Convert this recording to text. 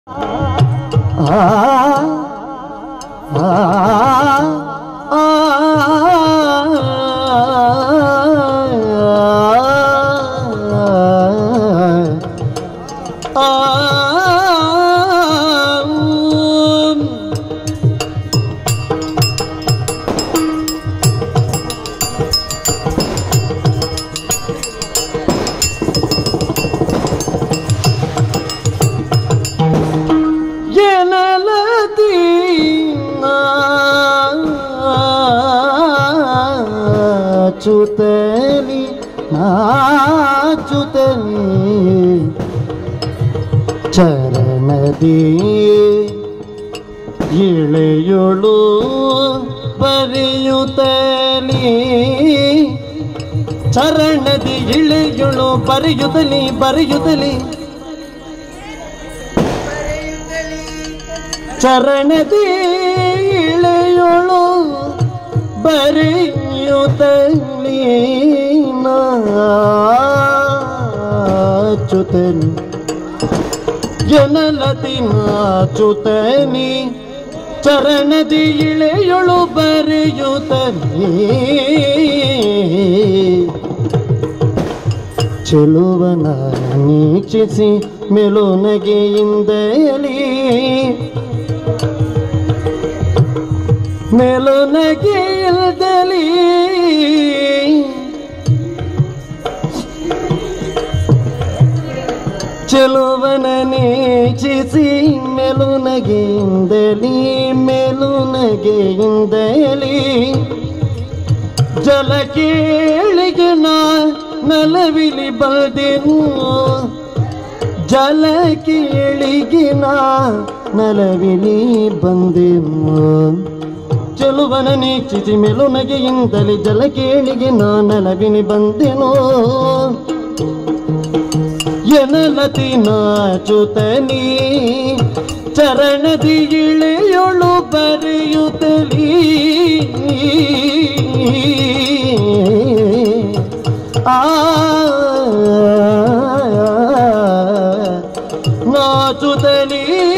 ಏನಲತಿ ನಾಚುತ್ತಲಿ ನಾಚುತ್ತಲಿ ಚರಣದಿ ಇಳೆಯುಳು ಬರೆಯುತ್ತಲಿ ಚರಣದಿ ಇಳೆಯುಳು ಬರೆಯುತ್ತಲಿ ಬರೆಯುತ್ತಲಿ ಚರಣದಿ ಇಳೆಯೋಳು ಬರೆಯುತ್ತಲಿ ನಾಚುತ್ತನಿ ಜನಲತಿ ನಾಚುತ್ತನಿ ಚರಣದಿ ಇಳೆಯೋಳು ಬರೆಯುತ್ತಲಿ ಚೆಲುವನ ನೀಕ್ಷಿಸಿ ಮೆಲುನಗೆಯಿಂದಲಿ ಮೆಲುನಗೆಯಿಲ್ದಲಿ ಚೆಲುವನ ನೀಕ್ಷಿಸಿ ಮೆಲುನಗೆಯಿಂದಲಿ ಮೆಲುನಗೆಯಿಂದಲಿ ಜಲ ಕೇಳಿಗೆ ನಾ ನಲವಿಲಿ ಬಲ್ದೆನು ಜಲ ಕೇಳಿಗೆ ನಾ ನಲವಿಲಿ ಬಂದೆನು ಚೆಲುವನ ನೀಕ್ಷಿಸಿ ಮೆಲುನಗೆಯಿಂದಲೇ ಜಲ ಕೇಳಿಗೆ ನಾ ನಲವಿನಿ ಬಂದೆನು ಎನಲತಿ ನಾಚುತನಿ ಚರಣದಿ ಇಳೆಯೊಳು ಬರೆಯುತ್ತಲಿ ಆ ನಾಚುತ್ತಲಿ